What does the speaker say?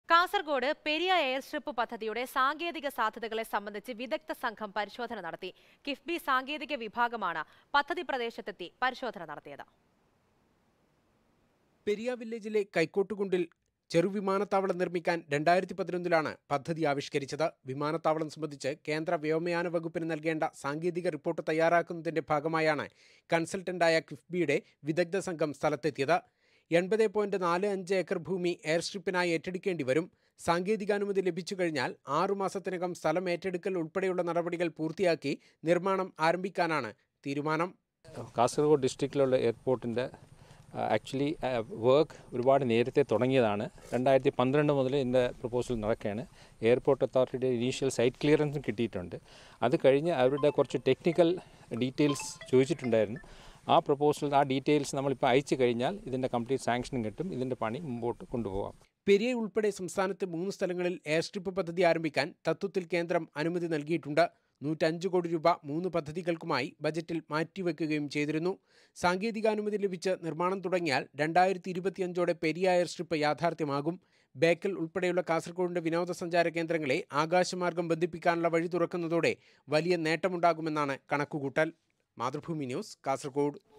Kasaragod Periya air strip പദ്ധതിയുടെ സാങ്കേതിക സാധ്യതകളെ സംബന്ധിച്ച് വിദഗ്ധ സംഘം പരിശോധന നടത്തി കിഫ്ബി സാങ്കേതിക വിഭാഗമാണ് പദ്ധതി പ്രദേശത്തെത്തി പരിശോധന നടത്തിയത് പെരിയ വില്ലേജിലെ കൈക്കോട്ടുകുണ്ടിൽ ചെറുവിമാനത്താവളം നിർമ്മിക്കാൻ രണ്ടായിരത്തി പതിനൊന്നിലാണ് പദ്ധതി ആവിഷ്കരിച്ചത് വിമാനത്താവളം സംബന്ധിച്ച് കേന്ദ്ര വ്യോമയാന വകുപ്പിന് നൽകേണ്ട സാങ്കേതിക റിപ്പോർട്ട് തയ്യാറാക്കുന്നതിന്റെ ഭാഗമായാണ് കൺസൾട്ടന്റായ കിഫ്ബിയുടെ വിദഗ്ധ സംഘം സ്ഥലത്തെത്തിയത് എൺപത് പോയിന്റ് നാല് അഞ്ച് ഏക്കർ ഭൂമി എയർ സ്ട്രിപ്പിനായി ഏറ്റെടുക്കേണ്ടി വരും സാങ്കേതികാനുമതി ലഭിച്ചു കഴിഞ്ഞാൽ ആറു മാസത്തിനകം സ്ഥലം ഏറ്റെടുക്കൽ ഉൾപ്പെടെയുള്ള നടപടികൾ പൂർത്തിയാക്കി നിർമ്മാണം ആരംഭിക്കാനാണ് തീരുമാനം കാസർഗോഡ് ഡിസ്ട്രിക്റ്റിലുള്ള എയർപോർട്ടിൻ്റെ ആക്ച്വലി വർക്ക് ഒരുപാട് നേരത്തെ തുടങ്ങിയതാണ് രണ്ടായിരത്തി പന്ത്രണ്ട് മുതൽ ഇതിൻ്റെ പ്രപ്പോസൽ നടക്കുകയാണ് എയർപോർട്ട് അതോറിറ്റിയുടെ ഇനീഷ്യൽ സൈറ്റ് ക്ലിയറൻസും കിട്ടിയിട്ടുണ്ട് അത് കഴിഞ്ഞ് അവരുടെ കുറച്ച് ടെക്നിക്കൽ ഡീറ്റെയിൽസ് ചോദിച്ചിട്ടുണ്ടായിരുന്നു ആ പ്രപ്പോസൽ ആ ഡീറ്റെയിൽസ് നമ്മളിപ്പോൾ അയച്ചു കഴിഞ്ഞാൽ ഇതിൻ്റെ കംപ്ലീറ്റ് സാങ്ഷനും കിട്ടും ഇതിൻ്റെ പണി മുമ്പോട്ട് കൊണ്ടുപോകാം പെരിയ ഉൾപ്പെടെ സംസ്ഥാനത്ത് മൂന്ന് സ്ഥലങ്ങളിൽ എയർ സ്ട്രിപ്പ് പദ്ധതി ആരംഭിക്കാൻ തത്വത്തിൽ കേന്ദ്രം അനുമതി നൽകിയിട്ടുണ്ട് നൂറ്റഞ്ച് കോടി രൂപ മൂന്ന് പദ്ധതികൾക്കുമായി ബജറ്റിൽ മാറ്റിവെക്കുകയും ചെയ്തിരുന്നു സാങ്കേതികാനുമതി ലഭിച്ച് നിർമ്മാണം തുടങ്ങിയാൽ രണ്ടായിരത്തി ഇരുപത്തിയഞ്ചോടെ പെരിയ എയർ സ്ട്രിപ്പ് യാഥാർത്ഥ്യമാകും ബേക്കൽ ഉൾപ്പെടെയുള്ള കാസർഗോഡിന്റെ വിനോദസഞ്ചാര കേന്ദ്രങ്ങളെ ആകാശമാർഗം ബന്ധിപ്പിക്കാനുള്ള വഴി തുറക്കുന്നതോടെ വലിയ നേട്ടമുണ്ടാകുമെന്നാണ് കണക്കുകൂട്ടൽ മാതൃഭൂമി ന്യൂസ് കാസർഗോഡ്